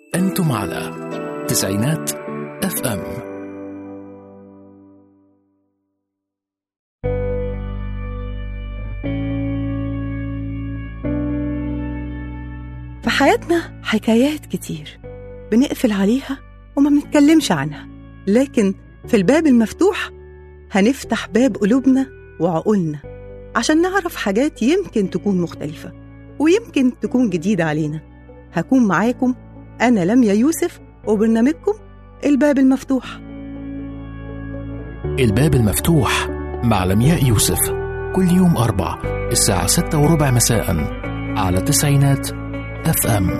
أنتم على تسعينات اف ام في حياتنا حكايات كتير بنقفل عليها وما بنتكلمش عنها لكن في الباب المفتوح هنفتح باب قلوبنا وعقولنا عشان نعرف حاجات يمكن تكون مختلفة ويمكن تكون جديدة علينا هكون معاكم أنا لميا يوسف وبرنامجكم الباب المفتوح الباب المفتوح مع لمياء يوسف كل يوم أربع الساعة ستة وربع مساء على تسعينات اف ام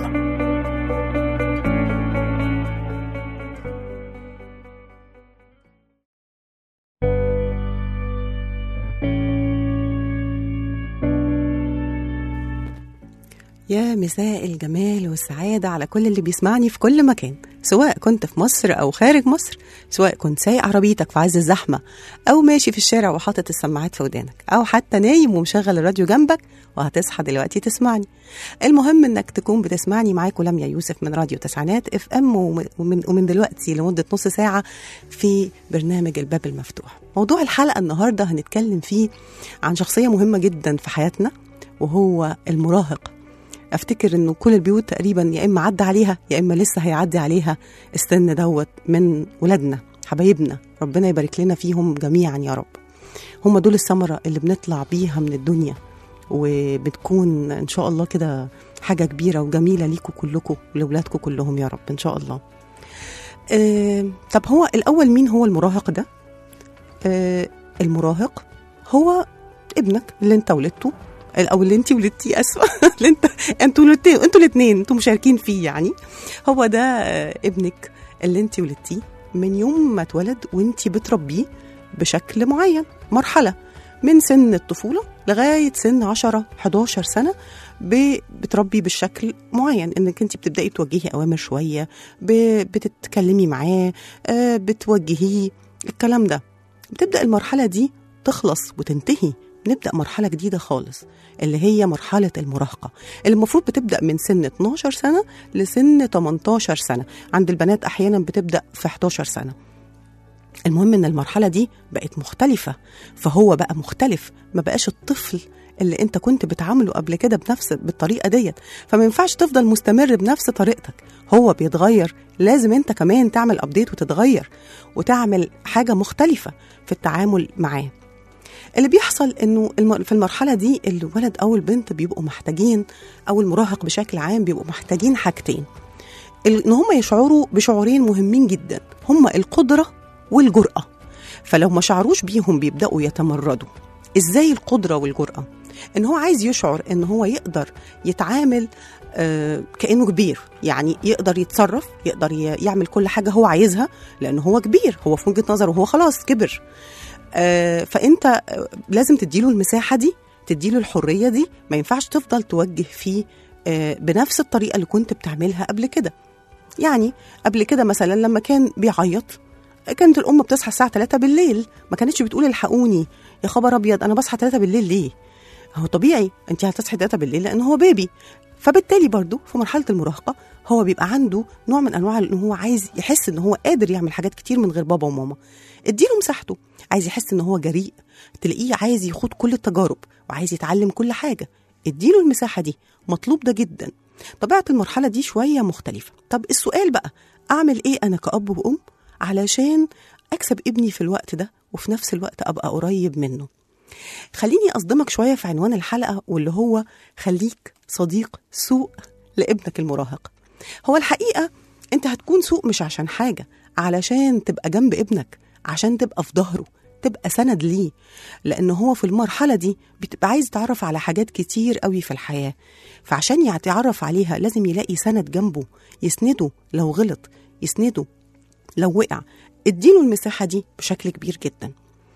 يا مساء الجمال والسعادة على كل اللي بيسمعني في كل مكان سواء كنت في مصر أو خارج مصر سواء كنت سايق عربيتك في عز الزحمة أو ماشي في الشارع وحاطط السماعات في ودانك أو حتى نايم ومشغل الراديو جنبك وهتصحى دلوقتي تسمعني المهم انك تكون بتسمعني معاكم لميا يوسف من راديو تسعينات اف ام ومن, ومن دلوقتي لمدة نص ساعة في برنامج الباب المفتوح موضوع الحلقة النهاردة هنتكلم فيه عن شخصية مهمة جدا في حياتنا وهو المراهق افتكر انه كل البيوت تقريبا يا اما عدى عليها يا اما لسه هيعدي عليها السن دوت من ولادنا حبايبنا ربنا يبارك لنا فيهم جميعا يا رب هم دول الثمره اللي بنطلع بيها من الدنيا وبتكون ان شاء الله كده حاجه كبيره وجميله ليكم كلكم ولولادكم كلهم يا رب ان شاء الله آه طب هو الاول مين هو المراهق ده آه المراهق هو ابنك اللي انت ولدته او اللي انت ولدتيه اسفه اللي انت انتوا ولدتين انتوا الاثنين انتوا مشاركين فيه يعني هو ده آه، ابنك اللي انت ولدتيه من يوم ما اتولد وانت بتربيه بشكل معين مرحله من سن الطفوله لغايه سن 10 11 سنه ب- بتربي بالشكل معين انك انت بتبداي توجهي اوامر شويه ب- بتتكلمي معاه آه، بتوجهيه الكلام ده بتبدا المرحله دي تخلص وتنتهي نبدا مرحله جديده خالص اللي هي مرحله المراهقه اللي المفروض بتبدا من سن 12 سنه لسن 18 سنه عند البنات احيانا بتبدا في 11 سنه المهم ان المرحله دي بقت مختلفه فهو بقى مختلف ما بقاش الطفل اللي انت كنت بتعامله قبل كده بنفس بالطريقه ديت فما ينفعش تفضل مستمر بنفس طريقتك هو بيتغير لازم انت كمان تعمل ابديت وتتغير وتعمل حاجه مختلفه في التعامل معاه اللي بيحصل انه الم- في المرحله دي الولد او البنت بيبقوا محتاجين او المراهق بشكل عام بيبقوا محتاجين حاجتين ال- ان هم يشعروا بشعورين مهمين جدا هما القدره والجراه فلو ما شعروش بيهم بيبداوا يتمردوا ازاي القدره والجراه ان هو عايز يشعر ان هو يقدر يتعامل آه، كانه كبير يعني يقدر يتصرف يقدر ي- يعمل كل حاجه هو عايزها لان هو كبير هو في وجهه نظره هو خلاص كبر آه، فانت آه، لازم تديله المساحه دي تديله الحريه دي ما ينفعش تفضل توجه فيه آه، بنفس الطريقه اللي كنت بتعملها قبل كده يعني قبل كده مثلا لما كان بيعيط كانت الام بتصحى الساعه 3 بالليل ما كانتش بتقول الحقوني يا خبر ابيض انا بصحى 3 بالليل ليه هو طبيعي انت هتصحي 3 بالليل لان هو بيبي فبالتالي برضو في مرحله المراهقه هو بيبقى عنده نوع من انواع ان هو عايز يحس ان هو قادر يعمل حاجات كتير من غير بابا وماما اديله مساحته عايز يحس ان هو جريء تلاقيه عايز يخوض كل التجارب وعايز يتعلم كل حاجه اديله المساحه دي مطلوب ده جدا طبيعه المرحله دي شويه مختلفه طب السؤال بقى اعمل ايه انا كاب وام علشان اكسب ابني في الوقت ده وفي نفس الوقت ابقى قريب منه خليني اصدمك شويه في عنوان الحلقه واللي هو خليك صديق سوء لابنك المراهق هو الحقيقه انت هتكون سوء مش عشان حاجه علشان تبقى جنب ابنك عشان تبقى في ظهره تبقى سند ليه لان هو في المرحله دي بتبقى عايز يتعرف على حاجات كتير قوي في الحياه فعشان يتعرف عليها لازم يلاقي سند جنبه يسنده لو غلط يسنده لو وقع اديله المساحه دي بشكل كبير جدا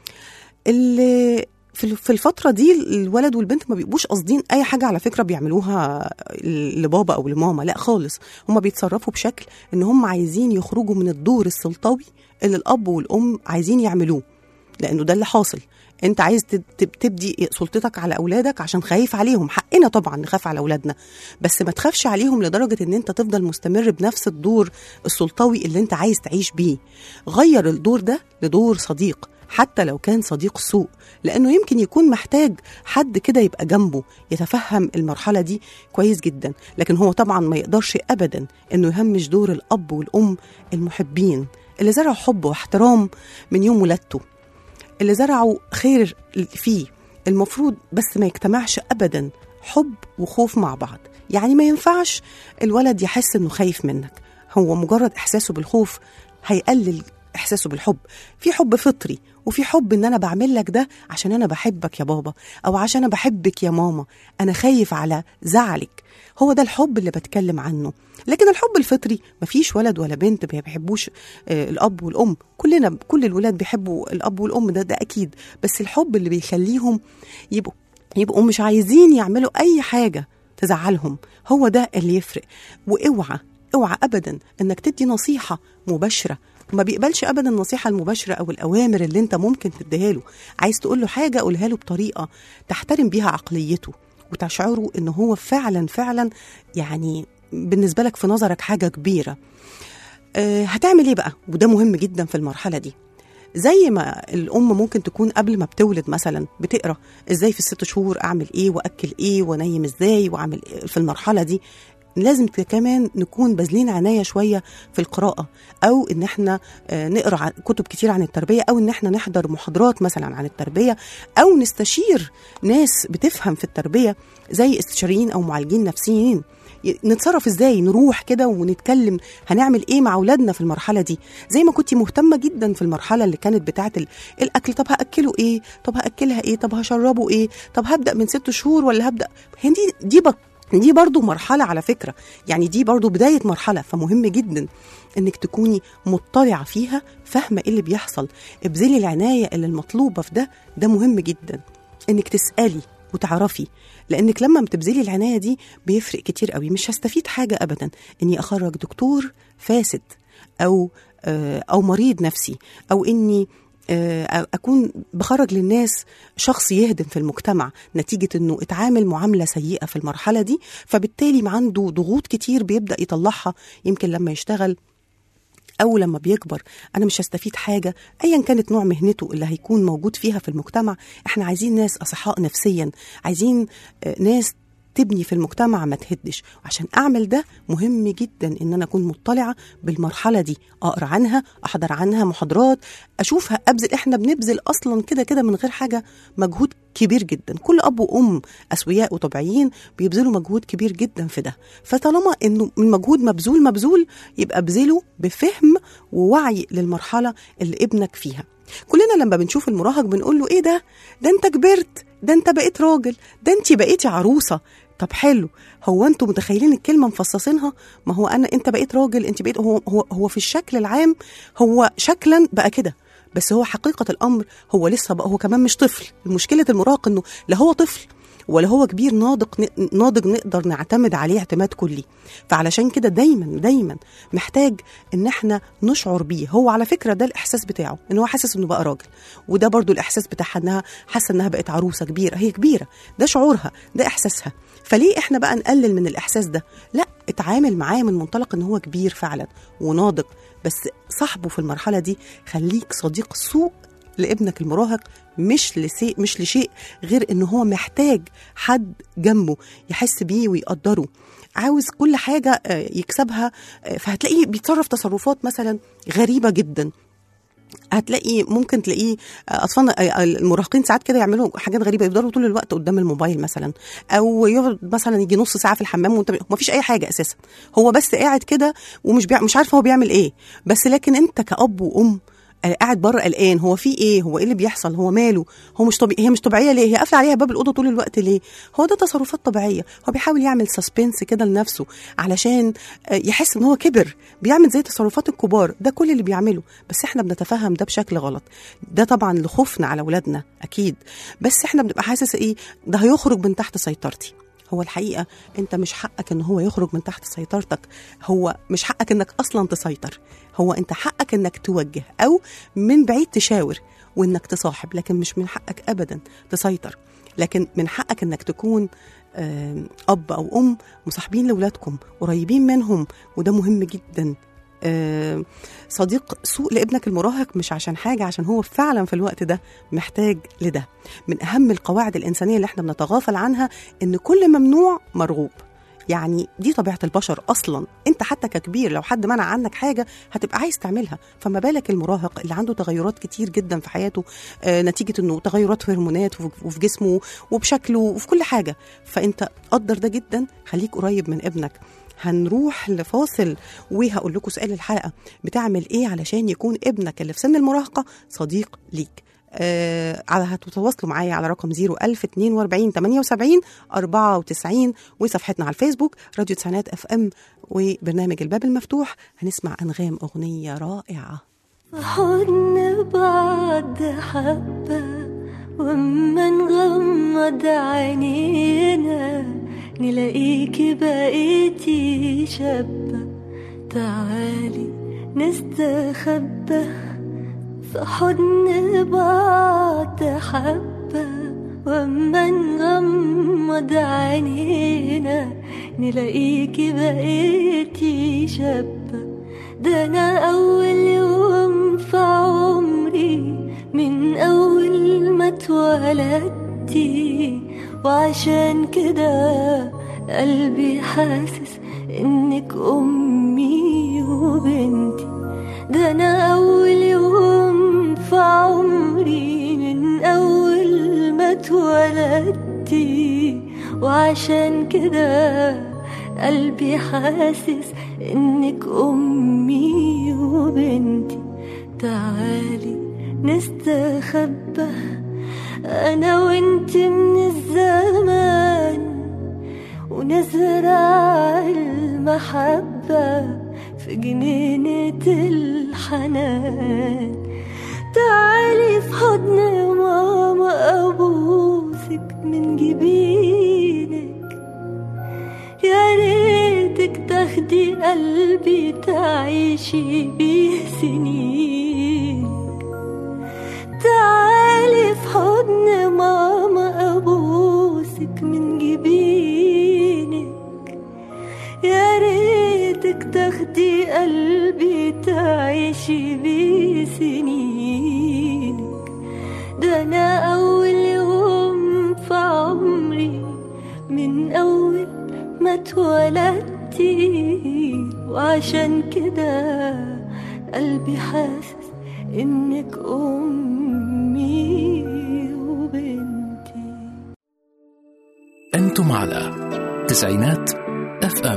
اللي في في الفتره دي الولد والبنت ما بيبقوش قاصدين اي حاجه على فكره بيعملوها لبابا او لماما لا خالص هم بيتصرفوا بشكل ان هم عايزين يخرجوا من الدور السلطوي اللي الاب والام عايزين يعملوه لانه ده اللي حاصل انت عايز تب- تب- تبدي سلطتك على اولادك عشان خايف عليهم حقنا طبعا نخاف على اولادنا بس ما تخافش عليهم لدرجه ان انت تفضل مستمر بنفس الدور السلطوي اللي انت عايز تعيش بيه غير الدور ده لدور صديق حتى لو كان صديق سوء لانه يمكن يكون محتاج حد كده يبقى جنبه يتفهم المرحله دي كويس جدا لكن هو طبعا ما يقدرش ابدا انه يهمش دور الاب والام المحبين اللي زرعوا حب واحترام من يوم ولادته اللي زرعوا خير فيه المفروض بس ما يجتمعش ابدا حب وخوف مع بعض يعني ما ينفعش الولد يحس انه خايف منك هو مجرد احساسه بالخوف هيقلل احساسه بالحب في حب فطري وفي حب ان انا بعمل لك ده عشان انا بحبك يا بابا او عشان انا بحبك يا ماما انا خايف على زعلك هو ده الحب اللي بتكلم عنه لكن الحب الفطري مفيش ولد ولا بنت ما بيحبوش آه، الاب والام كلنا كل الولاد بيحبوا الاب والام ده ده اكيد بس الحب اللي بيخليهم يبقوا يبقوا مش عايزين يعملوا اي حاجه تزعلهم هو ده اللي يفرق واوعى اوعى ابدا انك تدي نصيحه مباشره ما بيقبلش ابدا النصيحه المباشره او الاوامر اللي انت ممكن تديها له عايز تقول له حاجه قولها له بطريقه تحترم بيها عقليته وتشعره ان هو فعلا فعلا يعني بالنسبه لك في نظرك حاجه كبيره أه هتعمل ايه بقى وده مهم جدا في المرحله دي زي ما الام ممكن تكون قبل ما بتولد مثلا بتقرا ازاي في الست شهور اعمل ايه واكل ايه وانيم ازاي واعمل إيه في المرحله دي لازم ك- كمان نكون باذلين عنايه شويه في القراءه او ان احنا آه، نقرا عن- كتب كتير عن التربيه او ان احنا نحضر محاضرات مثلا عن التربيه او نستشير ناس بتفهم في التربيه زي استشاريين او معالجين نفسيين ي- نتصرف ازاي نروح كده ونتكلم هنعمل ايه مع اولادنا في المرحله دي زي ما كنت مهتمه جدا في المرحله اللي كانت بتاعه ال- الاكل طب هاكله ايه طب هاكلها ايه طب هشربه ايه طب هبدا من ست شهور ولا هبدا هي دي دي بق دي برضو مرحلة على فكرة يعني دي برضو بداية مرحلة فمهم جدا انك تكوني مطلعة فيها فاهمة ايه اللي بيحصل ابذلي العناية اللي المطلوبة في ده ده مهم جدا انك تسألي وتعرفي لانك لما بتبذلي العناية دي بيفرق كتير قوي مش هستفيد حاجة ابدا اني اخرج دكتور فاسد او آه، او مريض نفسي او اني آه، اكون بخرج للناس شخص يهدم في المجتمع نتيجه انه اتعامل معامله سيئه في المرحله دي فبالتالي ما عنده ضغوط كتير بيبدا يطلعها يمكن لما يشتغل او لما بيكبر انا مش هستفيد حاجه ايا كانت نوع مهنته اللي هيكون موجود فيها في المجتمع احنا عايزين ناس اصحاء نفسيا عايزين آه، ناس تبني في المجتمع ما تهدش وعشان اعمل ده مهم جدا ان انا اكون مطلعه بالمرحله دي اقرا عنها احضر عنها محاضرات اشوفها ابذل احنا بنبذل اصلا كده كده من غير حاجه مجهود كبير جدا كل اب وام اسوياء وطبيعيين بيبذلوا مجهود كبير جدا في ده فطالما انه المجهود مبذول مبذول يبقى ابذله بفهم ووعي للمرحله اللي ابنك فيها كلنا لما بنشوف المراهق بنقول له ايه ده ده انت كبرت ده انت بقيت راجل ده انت بقيتي عروسه طب حلو هو انتوا متخيلين الكلمه مفصصينها ما هو انا انت بقيت راجل انت بقيت هو هو هو في الشكل العام هو شكلا بقى كده بس هو حقيقه الامر هو لسه بقى هو كمان مش طفل مشكله المراهق انه لا هو طفل ولا هو كبير ناضج ناضج نقدر نعتمد عليه اعتماد كلي فعلشان كده دايما دايما محتاج ان احنا نشعر بيه هو على فكره ده الاحساس بتاعه ان هو حاسس انه بقى راجل وده برضو الاحساس بتاعها انها حاسه انها بقت عروسه كبيره هي كبيره ده شعورها ده احساسها فليه احنا بقى نقلل من الاحساس ده لا اتعامل معاه من منطلق ان هو كبير فعلا وناضج بس صاحبه في المرحله دي خليك صديق سوء لابنك المراهق مش لشيء مش لشيء غير ان هو محتاج حد جنبه يحس بيه ويقدره عاوز كل حاجه آه، يكسبها آه، فهتلاقيه بيتصرف تصرفات مثلا غريبه جدا هتلاقي ممكن تلاقيه اطفال المراهقين ساعات كده يعملوا حاجات غريبه يفضلوا طول الوقت قدام الموبايل مثلا او يقعد مثلا يجي نص ساعه في الحمام وانت ما فيش اي حاجه اساسا هو بس قاعد كده ومش بيع... مش عارف هو بيعمل ايه بس لكن انت كاب وام قاعد بره قلقان هو في ايه هو ايه اللي بيحصل هو ماله هو مش طبيعي هي مش طبيعيه ليه هي قافله عليها باب الاوضه طول الوقت ليه هو ده تصرفات طبيعيه هو بيحاول يعمل سسبنس كده لنفسه علشان آه، يحس ان هو كبر بيعمل زي تصرفات الكبار ده كل اللي بيعمله بس احنا بنتفهم ده بشكل غلط ده طبعا لخوفنا على اولادنا اكيد بس احنا بنبقى حاسس ايه ده هيخرج من تحت سيطرتي هو الحقيقه انت مش حقك ان هو يخرج من تحت سيطرتك هو مش حقك انك اصلا تسيطر هو انت حقك انك توجه او من بعيد تشاور وانك تصاحب لكن مش من حقك ابدا تسيطر لكن من حقك انك تكون آم، اب او ام مصاحبين لاولادكم قريبين منهم وده مهم جدا آم، صديق سوء لابنك المراهق مش عشان حاجه عشان هو فعلا في الوقت ده محتاج لده من اهم القواعد الانسانيه اللي احنا بنتغافل عنها ان كل ممنوع مرغوب يعني دي طبيعه البشر اصلا انت حتى ككبير لو حد منع عنك حاجه هتبقى عايز تعملها فما بالك المراهق اللي عنده تغيرات كتير جدا في حياته آه نتيجه انه تغيرات في هرمونات وفي وفي جسمه وبشكله وفي كل حاجه فانت قدر ده جدا خليك قريب من ابنك هنروح لفاصل وهقول لكم سؤال الحلقه بتعمل ايه علشان يكون ابنك اللي في سن المراهقه صديق ليك آه على هتتواصلوا معايا على رقم 01042 78 94 وصفحتنا على الفيسبوك راديو تسعينات اف ام وبرنامج الباب المفتوح هنسمع انغام اغنيه رائعه حضن بعض حبة وما نغمض عينينا نلاقيكي بقيتي شابة تعالي نستخبى في حضن بعض حبة وما نغمض عينينا نلاقيكي بقيتي شابة ده أنا أول يوم في عمري من أول ما اتولدتي وعشان كده قلبي حاسس إنك أمي وبنتي ده أنا أول يوم في عمري من أول ما اتولدتي وعشان كده قلبي حاسس إنك أمي وبنتي تعالي نستخبى أنا وإنت من الزمان ونزرع المحبة في جنينة الحنان تعالي في حضن ماما أبوسك من جبينك يا ريتك تاخدي قلبي تعيشي بيه سنين تعالي في حضن ماما أبوسك من جبينك يا ريتك تاخدي قلبي تعيشي بيه سنينك ده أنا أول يوم في عمري من أول ما اتولدتي وعشان كده قلبي حاسس إنك أمي وبنتي أنتم على تسعينات اف ام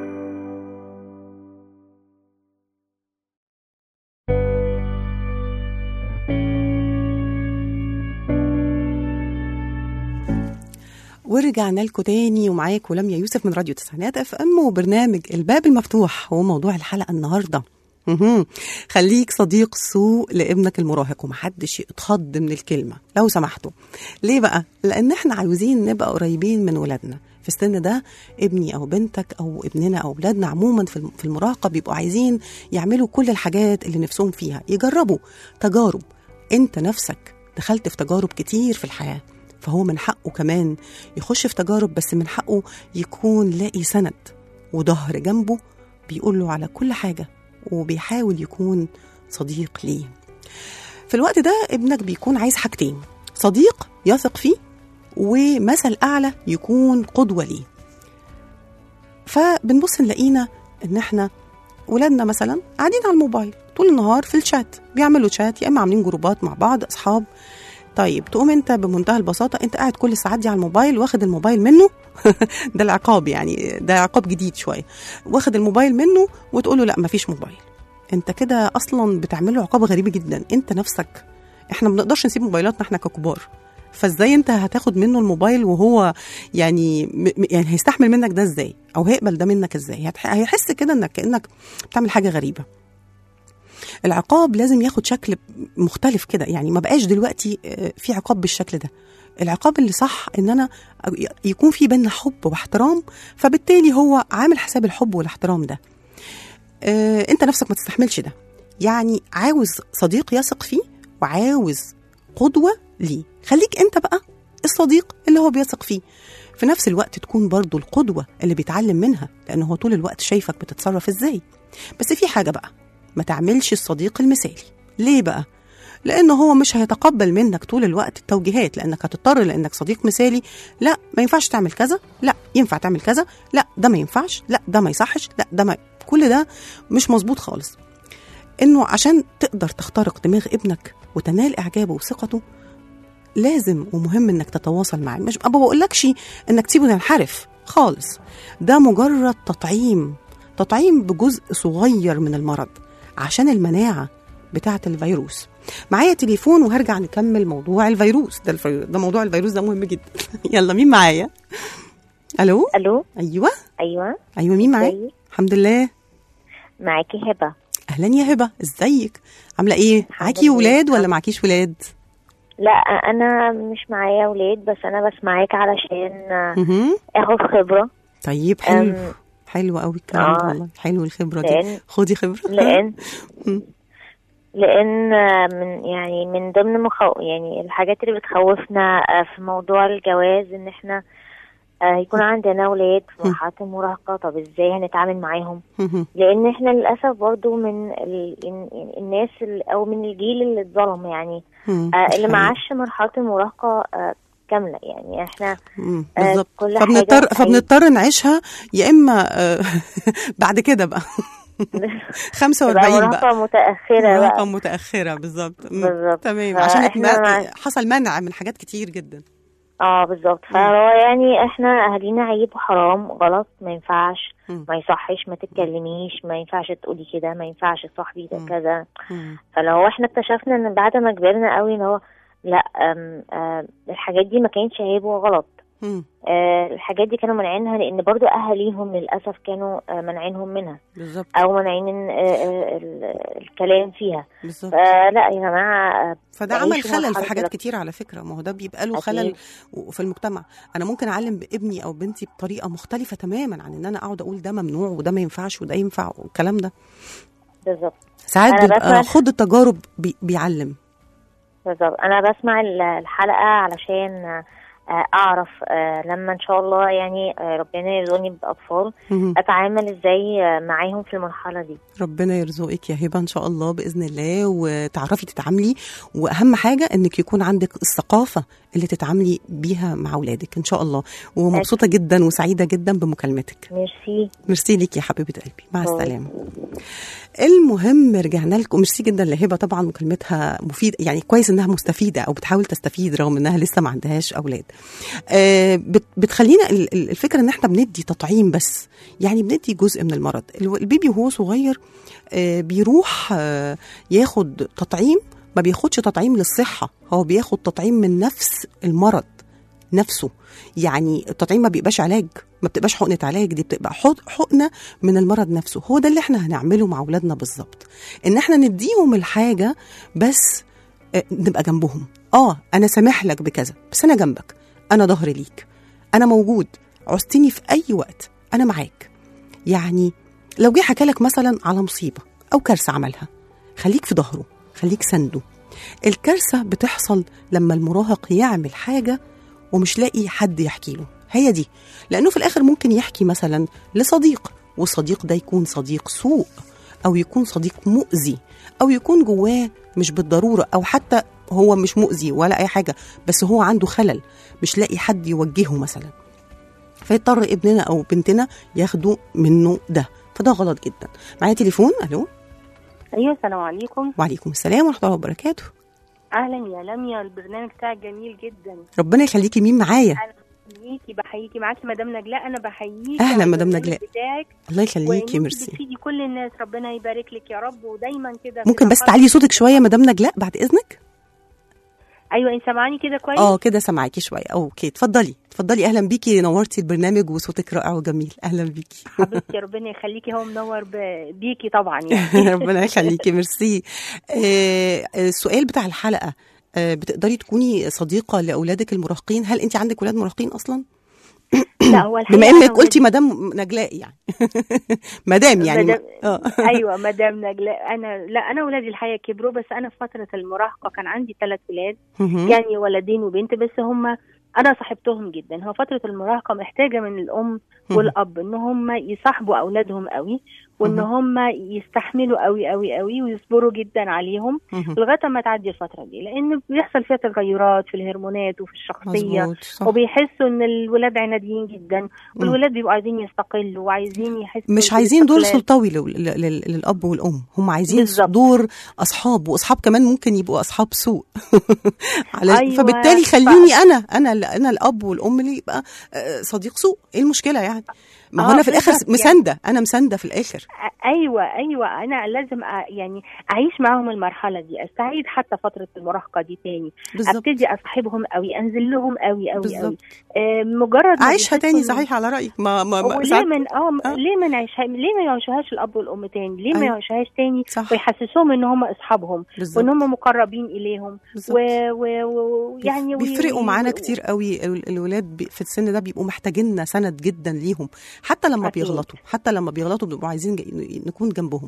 ورجعنا لكم تاني ومعاكم لميا يوسف من راديو تسعينات اف ام وبرنامج الباب المفتوح هو موضوع الحلقه النهارده مهم. خليك صديق سوء لابنك المراهق ومحدش يتخض من الكلمه لو سمحتوا ليه بقى لان احنا عاوزين نبقى قريبين من ولادنا في السن ده ابني او بنتك او ابننا او اولادنا عموما في الم- في المراهقه بيبقوا عايزين يعملوا كل الحاجات اللي نفسهم فيها يجربوا تجارب انت نفسك دخلت في تجارب كتير في الحياه فهو من حقه كمان يخش في تجارب بس من حقه يكون لاقي سند وظهر جنبه بيقول له على كل حاجة وبيحاول يكون صديق ليه في الوقت ده ابنك بيكون عايز حاجتين صديق يثق فيه ومثل أعلى يكون قدوة ليه فبنبص نلاقينا ان احنا ولادنا مثلا قاعدين على الموبايل طول النهار في الشات بيعملوا شات يا اما عاملين جروبات مع بعض اصحاب طيب تقوم انت بمنتهى البساطه انت قاعد كل الساعات دي على الموبايل واخد الموبايل منه ده العقاب يعني ده عقاب جديد شويه واخد الموبايل منه وتقول له لا مفيش موبايل انت كده اصلا بتعمل له عقاب غريب جدا انت نفسك احنا ما بنقدرش نسيب موبايلاتنا احنا ككبار فازاي انت هتاخد منه الموبايل وهو يعني م- م- يعني هيستحمل منك ده ازاي او هيقبل ده منك ازاي هتح- هيحس كده انك كانك بتعمل حاجه غريبه العقاب لازم ياخد شكل مختلف كده يعني ما بقاش دلوقتي آه، في عقاب بالشكل ده العقاب اللي صح ان انا يكون في بينا حب واحترام فبالتالي هو عامل حساب الحب والاحترام ده آه، انت نفسك ما تستحملش ده يعني عاوز صديق يثق فيه وعاوز قدوه ليه خليك انت بقى الصديق اللي هو بيثق فيه في نفس الوقت تكون برضو القدوه اللي بيتعلم منها لان هو طول الوقت شايفك بتتصرف ازاي بس في حاجه بقى ما تعملش الصديق المثالي ليه بقى لان هو مش هيتقبل منك طول الوقت التوجيهات لانك هتضطر لانك صديق مثالي لا ما ينفعش تعمل كذا لا ينفع تعمل كذا لا ده ما ينفعش لا ده ما يصحش لا ده ما كل ده مش مظبوط خالص انه عشان تقدر تخترق دماغ ابنك وتنال اعجابه وثقته لازم ومهم انك تتواصل معاه مش ما بقولكش انك تسيبه ينحرف خالص ده مجرد تطعيم تطعيم بجزء صغير من المرض عشان المناعه بتاعه الفيروس معايا تليفون وهرجع نكمل موضوع الفيروس ده الفيروس ده موضوع الفيروس ده مهم جدا يلا مين معايا الو الو ايوه ايوه ايوه مين معايا ازيك؟ الحمد لله معاكي هبه اهلا يا هبه ازيك عامله ايه معاكي لله. ولاد ولا معكيش ولاد لا انا مش معايا اولاد بس انا بسمعك علشان آه، مهم. اخد خبره طيب حلو أم، حلو قوي الكلام ده آه. والله حلو الخبره دي لان خدي خبره لان مم. لان آه، من يعني من ضمن مخو يعني الحاجات اللي بتخوفنا آه، في موضوع الجواز ان احنا آه، يكون عندنا اولاد في مرحله المراهقه طب ازاي هنتعامل معاهم مهم. لان احنا للاسف برضو من ال... ال- الناس ال- او من الجيل اللي اتظلم يعني مم. آه، اللي ما حقيقي. عاش مرحله المراهقه آه، كامله يعني احنا مم. آه، بالظبط كل فبنضطر حاجة فبنضطر نعيشها يا اما آه، بعد كده بقى 45 بقى مراهقة متأخرة مراهقة بقى مراهقة بالظبط مم. بالظبط. تمام فإحنا عشان اتم- مع- حصل منع من حاجات كتير جدا اه بالظبط فهو يعني احنا اهالينا عيب وحرام غلط ما ينفعش مم. ما يصحش ما تتكلميش ما ينفعش تقولي كده ما ينفعش صاحبي ده مم. كذا مم. فلو احنا اكتشفنا ان بعد ما كبرنا قوي ان هو لا أم أم الحاجات دي ما كانتش عيب وغلط مم. آه، الحاجات دي كانوا مانعينها لان برضو اهاليهم للاسف كانوا آه، مانعينهم منها بالظبط او مانعين آه، آه، ال- الكلام فيها بالظبط فلا يا جماعه آه، فده نعيش عمل في خلل في مرحلة حاجات الاق- كتير على فكره ما هو ده بيبقى له أكيد. خلل في المجتمع انا ممكن اعلم ابني او بنتي بطريقه مختلفه تماما عن ان انا اقعد اقول ده ممنوع وده ما ينفعش وده ينفع والكلام ده بالظبط ساعات أنا بيبقى بسمع- خد التجارب بي بيعلم بالظبط انا بسمع ال- الحلقه علشان آه، اعرف آه، لما ان شاء الله يعني آه، ربنا يرزقني باطفال مهم. اتعامل ازاي آه، معاهم في المرحله دي ربنا يرزقك يا هبه ان شاء الله باذن الله وتعرفي تتعاملي واهم حاجه انك يكون عندك الثقافه اللي تتعاملي بيها مع اولادك ان شاء الله ومبسوطه جدا وسعيده جدا بمكالمتك ميرسي ميرسي ليك يا حبيبه قلبي مع باي. السلامه المهم رجعنا لكم ميرسي جدا لهبه طبعا مكالمتها مفيده يعني كويس انها مستفيده او بتحاول تستفيد رغم انها لسه ما عندهاش اولاد آه بت- بتخلينا ال- ال- الفكره ان احنا بندي تطعيم بس يعني بندي جزء من المرض الو- البيبي وهو صغير آه بيروح آه ياخد تطعيم ما بياخدش تطعيم للصحه هو بياخد تطعيم من نفس المرض نفسه يعني التطعيم ما بيبقاش علاج ما بتبقاش حقنه علاج دي بتبقى حق- حقنه من المرض نفسه هو ده اللي احنا هنعمله مع اولادنا بالظبط ان احنا نديهم الحاجه بس آه، نبقى جنبهم اه انا سامح لك بكذا بس انا جنبك انا ظهري ليك انا موجود عوزتني في اي وقت انا معاك يعني لو جه حكى لك مثلا على مصيبه او كارثه عملها خليك في ظهره خليك سنده الكارثه بتحصل لما المراهق يعمل حاجه ومش لاقي حد يحكي له هي دي لانه في الاخر ممكن يحكي مثلا لصديق والصديق ده يكون صديق سوء او يكون صديق مؤذي او يكون جواه مش بالضروره او حتى هو مش مؤذي ولا اي حاجه بس هو عنده خلل مش لاقي حد يوجهه مثلا فيضطر ابننا او بنتنا ياخدوا منه ده فده غلط جدا معايا تليفون الو ايوه السلام عليكم وعليكم السلام ورحمه الله وبركاته اهلا يا لميا البرنامج بتاعك جميل جدا ربنا يخليكي مين معايا انا بحييكي بحييكي معاكي مدام نجلاء انا بحييكي أهلا على مدام البرنامج نجلاء. بتاعك الله يخليكي وإنتي ميرسي بتفيدي كل الناس ربنا يبارك لك يا رب ودايما كده في ممكن بس نقاط- تعلي صوتك شويه مدام نجلاء بعد اذنك ايوه انت سامعاني كده كويس اه كده سامعاكي شويه اوكي اتفضلي اتفضلي اهلا بيكي نورتي البرنامج وصوتك رائع وجميل اهلا بيكي حبيبتي ربنا يخليكي هو منور ب- بيكي طبعا يعني ربنا يخليكي ميرسي آه، السؤال بتاع الحلقه آه، بتقدري تكوني صديقه لاولادك المراهقين هل انت عندك ولاد مراهقين اصلا لا هو الحقيقة بما أنا انك قلتي ولادي- مدام نجلاء يعني مدام يعني مدام اه ايوه مدام نجلاء انا لا انا ولادي الحقيقه كبروا بس انا في فتره المراهقه كان عندي ثلاث ولاد مهم. يعني ولدين وبنت بس هم انا صاحبتهم جدا هو فتره المراهقه محتاجه من الام مهم. والاب ان هم يصاحبوا اولادهم قوي وان مهم. هم يستحملوا قوي قوي قوي ويصبروا جدا عليهم مهم. لغايه ما تعدي الفتره دي لان بيحصل فيها تغيرات في الهرمونات وفي الشخصيه مظبوط صح. وبيحسوا ان الولاد عناديين جدا والولاد بيبقوا عايزين يستقلوا وعايزين يحسوا مش عايزين دور بالاستقلال. سلطوي لل- لل- للاب والام هم عايزين بالظبط. دور اصحاب واصحاب كمان ممكن يبقوا اصحاب سوء على أيوة. فبالتالي خليني انا انا ال- انا الاب والام اللي يبقى آه، صديق سوء ايه المشكله يعني ما هو آه، انا في الاخر بالظبط، مسانده انا مسانده في الاخر أ- ايوه ايوه انا لازم أ- يعني اعيش معاهم المرحله دي استعيد حتى فتره المراهقه دي تاني بالظبط ابتدي اصاحبهم قوي انزل لهم قوي قوي بالظبط. قوي آه مجرد ما عايشها بيحسوا تاني إن- صحيح على رايك ما ما, ما وليه ساعات- من اه آه. ليه ما نعيشها ليه ما يعيشوهاش الاب والام تاني ليه ما أيوة. يعيشوهاش تاني صح ويحسسوهم ان هم اصحابهم بالظبط وان هم مقربين اليهم بالظبط. و- و- و- ويعني وي- بيفرقوا وي- معانا كتير قوي ال- الولاد بي- في السن ده بيبقوا محتاجيننا سند جدا ليهم حتى لما أكيد. بيغلطوا حتى لما بيغلطوا بيبقوا عايزين ج- نكون جنبهم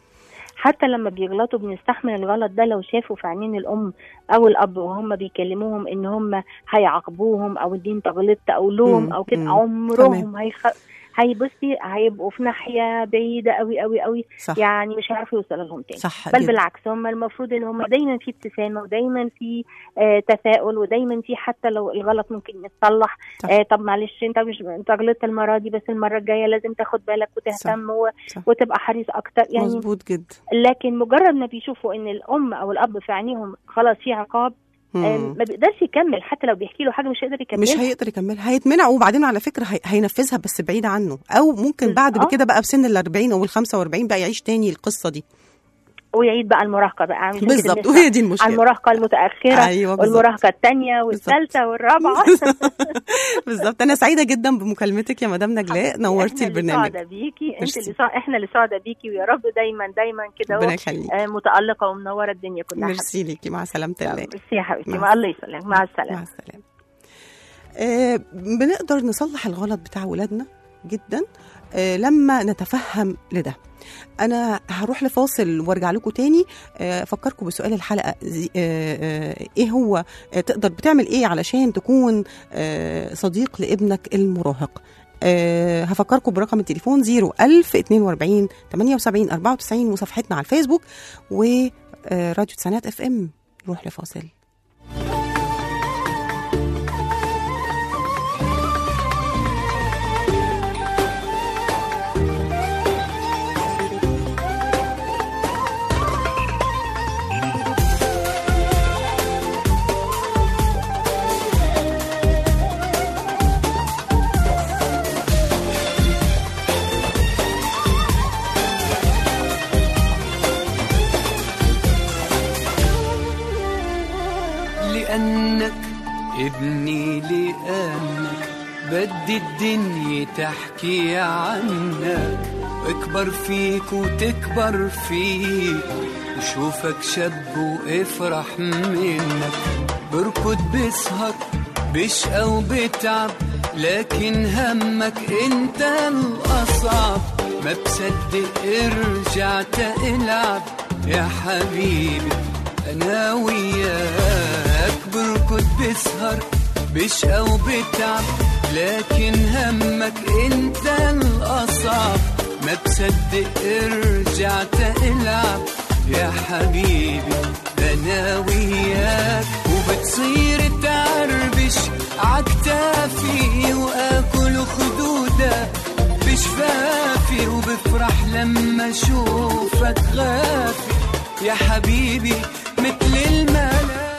حتى لما بيغلطوا بنستحمل الغلط ده لو شافوا في عينين الام او الاب وهم بيكلموهم ان هم هيعاقبوهم او ان انت غلطت او لوم مم، او كده مم. عمرهم هيخ... هيبصي هيبقوا في ناحيه بعيده قوي قوي قوي صح يعني مش هيعرفوا يوصلوا لهم تاني صح بل جدا. بالعكس هم المفروض ان هم دايما في ابتسامه ودايما في آه تفاؤل ودايما في حتى لو الغلط ممكن يتصلح صح. آه طب معلش انت مش انت غلطت المره دي بس المره الجايه لازم تاخد بالك وتهتم و... صح. وتبقى حريص اكتر يعني مظبوط جدا لكن مجرد ما بيشوفوا ان الام او الاب في عينيهم خلاص في عقاب آه، مم. ما بيقدرش يكمل حتى لو بيحكي له حاجه مش هيقدر يكمل مش هيقدر يكملها هيتمنع وبعدين على فكره هي- هينفذها بس بعيد عنه او ممكن بس- بعد آه. كده بقى بسن ال 40 او ال 45 بقى يعيش تاني القصه دي ويعيد بقى المراهقه بقى عشان كده بالظبط بنسمع وهي دي عن المشكله المراهقه المتاخره ايوه بالظبط والمراهقه الثانيه والثالثه والرابعه بالظبط انا سعيده جدا بمكالمتك يا مدام نجلاء نورتي احنا اللي البرنامج سعداء بيكي انت ميرسي. اللي سع... احنا اللي سعداء بيكي ويا رب دايما دايما كده ربنا اهو، يخليك آه، متالقه ومنوره الدنيا كلها ميرسي ليكي مع سلامه الله ميرسي يا حبيبتي مع مع الله يسلمك مع السلامه مع السلامه آه بنقدر نصلح الغلط بتاع ولادنا جدا آه لما نتفهم لده انا هروح لفاصل وارجع لكم تاني آه، افكركم بسؤال الحلقه زي- آه، آه، ايه هو آه، تقدر بتعمل ايه علشان تكون آه، صديق لابنك المراهق أه هفكركم برقم التليفون 01000 42 78 94 وصفحتنا على الفيسبوك وراديو تسعينات اف ام نروح لفاصل لأنك ابني لأنك بدي الدنيا تحكي عنك واكبر فيك وتكبر فيك وشوفك شاب وافرح منك بركض بسهر بشقى وبتعب لكن همك انت الأصعب ما بصدق رجعت العب يا حبيبي انا وياك بركض بسهر بشقى وبتعب لكن همك انت الاصعب ما بصدق رجعت العب يا حبيبي انا وياك وبتصير تعربش عكتافي واكل خدودك بشفافي وبفرح لما اشوفك غافي يا حبيبي مثل الملاك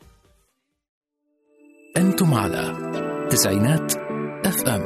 أنتم على تسعينات اف ام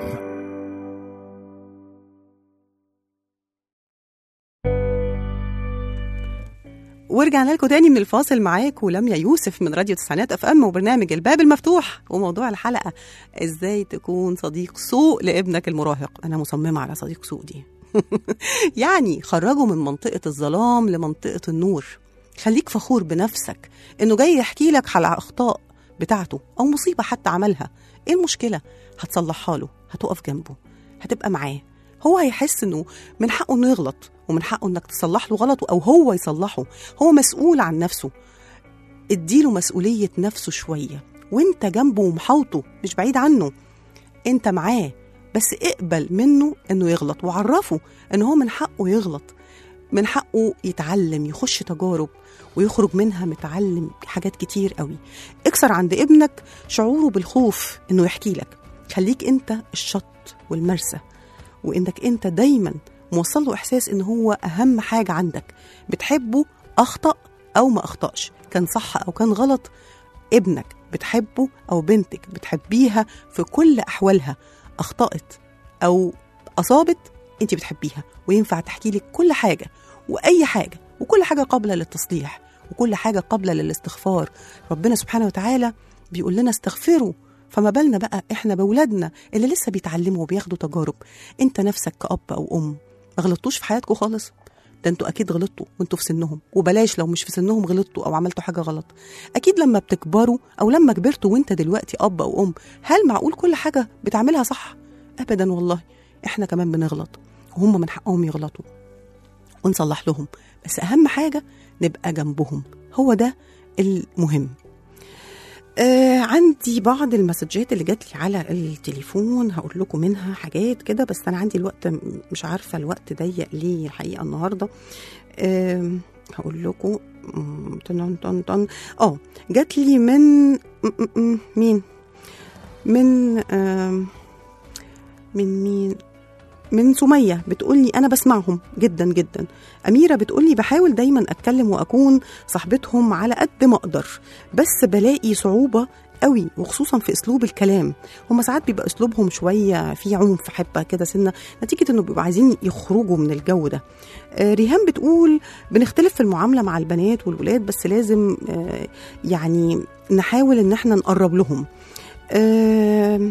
ورجعنا لكم تاني من الفاصل معاكم لميا يوسف من راديو تسعينات اف ام وبرنامج الباب المفتوح وموضوع الحلقه ازاي تكون صديق سوء لابنك المراهق انا مصممه على صديق سوء دي يعني خرجه من منطقه الظلام لمنطقه النور خليك فخور بنفسك انه جاي يحكي لك على اخطاء بتاعته او مصيبه حتى عملها ايه المشكله هتصلحها له هتقف جنبه هتبقى معاه هو هيحس انه من حقه انه يغلط ومن حقه انك تصلح له غلطه او هو يصلحه هو مسؤول عن نفسه اديله مسؤوليه نفسه شويه وانت جنبه ومحاوطه مش بعيد عنه انت معاه بس اقبل منه انه يغلط وعرفه ان هو من حقه يغلط من حقه يتعلم يخش تجارب ويخرج منها متعلم حاجات كتير قوي اكسر عند ابنك شعوره بالخوف انه يحكي لك خليك انت الشط والمرسى وانك انت دايما موصل له احساس ان هو اهم حاجه عندك بتحبه اخطا او ما اخطاش كان صح او كان غلط ابنك بتحبه او بنتك بتحبيها في كل احوالها اخطات او اصابت انت بتحبيها وينفع تحكي لك كل حاجه واي حاجه وكل حاجه قابله للتصليح وكل حاجه قابله للاستغفار ربنا سبحانه وتعالى بيقول لنا استغفروا فما بالنا بقى احنا باولادنا اللي لسه بيتعلموا وبياخدوا تجارب انت نفسك كاب او ام ما غلطتوش في حياتكم خالص ده انتوا اكيد غلطتوا وانتوا في سنهم وبلاش لو مش في سنهم غلطتوا او عملتوا حاجه غلط اكيد لما بتكبروا او لما كبرتوا وانت دلوقتي اب او ام هل معقول كل حاجه بتعملها صح ابدا والله احنا كمان بنغلط وهم من حقهم يغلطوا ونصلح لهم بس اهم حاجه نبقى جنبهم هو ده المهم آه عندي بعض المسجات اللي جات لي على التليفون هقول لكم منها حاجات كده بس انا عندي الوقت م- مش عارفه الوقت ضيق ليه الحقيقه النهارده آه هقول لكم م- طن طن طن اه جات لي من م- م- م- مين من آه من مين من سمية بتقولي أنا بسمعهم جدا جدا أميرة بتقولي بحاول دايما أتكلم وأكون صاحبتهم على قد ما أقدر بس بلاقي صعوبة قوي وخصوصا في اسلوب الكلام هم ساعات بيبقى اسلوبهم شويه في عنف حبه كده سنه نتيجه انه بيبقوا عايزين يخرجوا من الجو ده آه، ريهام بتقول بنختلف في المعامله مع البنات والولاد بس لازم آه، يعني نحاول ان احنا نقرب لهم آه،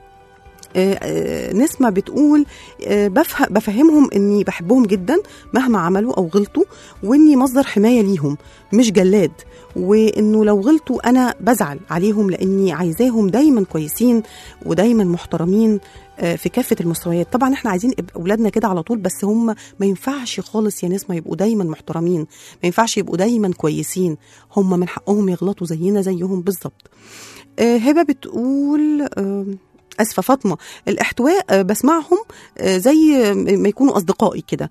آه، آه، نسمة بتقول آه، بفه- بفهمهم اني بحبهم جدا مهما عملوا او غلطوا واني مصدر حماية ليهم مش جلاد وانه لو غلطوا انا بزعل عليهم لاني عايزاهم دايما كويسين ودايما محترمين آه، في كافة المستويات طبعا احنا عايزين يبقى اولادنا كده على طول بس هم ما ينفعش خالص يا نسمة يبقوا دايما محترمين ما ينفعش يبقوا دايما كويسين هم من حقهم يغلطوا زينا زيهم بالظبط آه، هبة بتقول آه، اسفه فاطمه الاحتواء آه، بسمعهم آه، زي ما يكونوا اصدقائي كده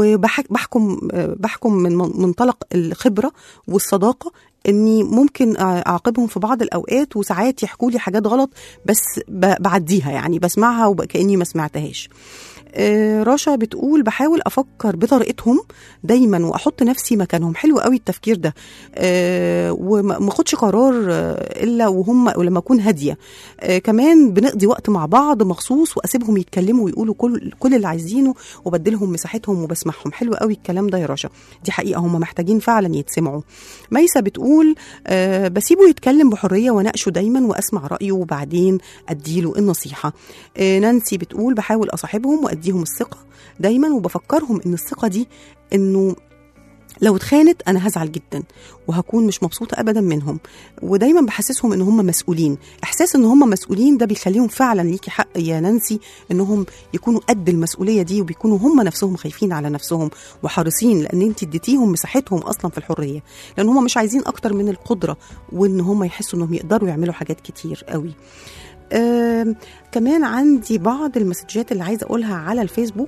وبحكم بحكم من من- منطلق الخبره والصداقه اني ممكن اعاقبهم في بعض الاوقات وساعات يحكوا لي حاجات غلط بس ب- بعديها يعني بسمعها وكاني ما سمعتهاش آه، رشا بتقول بحاول افكر بطريقتهم دايما واحط نفسي مكانهم حلو قوي التفكير ده آه، وما ما اخدش قرار آه، الا وهم ولما اكون هاديه آه، كمان بنقضي وقت مع بعض مخصوص واسيبهم يتكلموا ويقولوا كل كل اللي عايزينه وبديلهم مساحتهم وبسمعهم حلو قوي الكلام ده يا رشا دي حقيقه هم محتاجين فعلا يتسمعوا ميسه بتقول آه، بسيبه يتكلم بحريه واناقشه دايما واسمع رايه وبعدين اديله النصيحه آه، نانسي بتقول بحاول اصاحبهم واديهم الثقه دايما وبفكرهم ان الثقه دي انه لو اتخانت انا هزعل جدا وهكون مش مبسوطه ابدا منهم ودايما بحسسهم ان هم مسؤولين احساس ان هم مسؤولين ده بيخليهم فعلا ليكي حق يا نانسي انهم يكونوا قد المسؤوليه دي وبيكونوا هم نفسهم خايفين على نفسهم وحريصين لان انت اديتيهم مساحتهم اصلا في الحريه لان هم مش عايزين اكتر من القدره وان هم يحسوا انهم يقدروا يعملوا حاجات كتير قوي آم، كمان عندي بعض المسجات اللي عايزه اقولها على الفيسبوك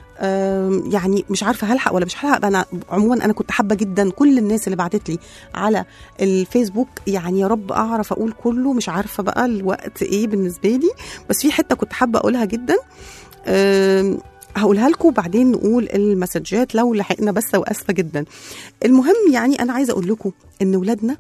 آم، يعني مش عارفه هلحق ولا مش هلحق انا عموما انا كنت حابه جدا كل الناس اللي بعتت لي على الفيسبوك يعني يا رب اعرف اقول كله مش عارفه بقى الوقت ايه بالنسبه لي بس في حته كنت حابه اقولها جدا آم، هقولها لكم وبعدين نقول المسجات لو لحقنا بس واسفه جدا المهم يعني انا عايزه اقول لكم ان ولادنا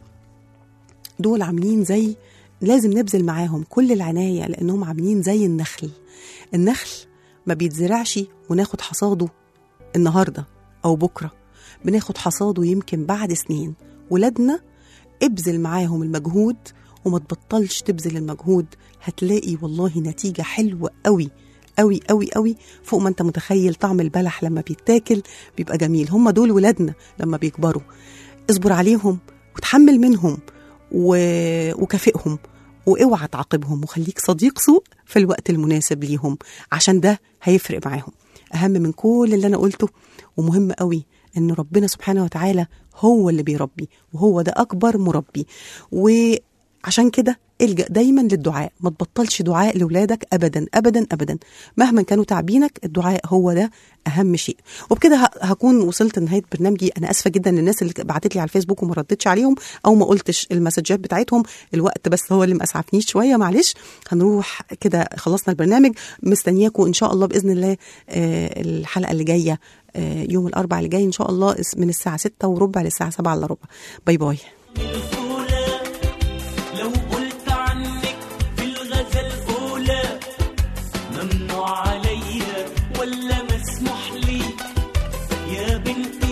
دول عاملين زي لازم نبذل معاهم كل العنايه لانهم عاملين زي النخل النخل ما بيتزرعش وناخد حصاده النهارده او بكره بناخد حصاده يمكن بعد سنين ولادنا ابذل معاهم المجهود وما تبطلش تبذل المجهود هتلاقي والله نتيجه حلوه قوي قوي قوي قوي فوق ما انت متخيل طعم البلح لما بيتاكل بيبقى جميل هم دول ولادنا لما بيكبروا اصبر عليهم وتحمل منهم و- وكافئهم واوعى تعاقبهم وخليك صديق سوء في الوقت المناسب ليهم عشان ده هيفرق معاهم اهم من كل اللي انا قلته ومهم قوي ان ربنا سبحانه وتعالى هو اللي بيربي وهو ده اكبر مربي وعشان كده الجا دايما للدعاء ما تبطلش دعاء لاولادك ابدا ابدا ابدا مهما كانوا تعبينك الدعاء هو ده اهم شيء وبكده ه- هكون وصلت لنهايه برنامجي انا اسفه جدا للناس اللي بعتت لي على الفيسبوك وما ردتش عليهم او ما قلتش المسجات بتاعتهم الوقت بس هو اللي ما اسعفنيش شويه معلش هنروح كده خلصنا البرنامج مستنياكم ان شاء الله باذن الله آه، الحلقه اللي جايه آه، يوم الاربعاء اللي جاي ان شاء الله من الساعه 6 وربع للساعه 7 الا ربع باي باي الأولى لو قلت عنك في الغزل أولى ممنوع عليا ولا مسموح لي يا بنت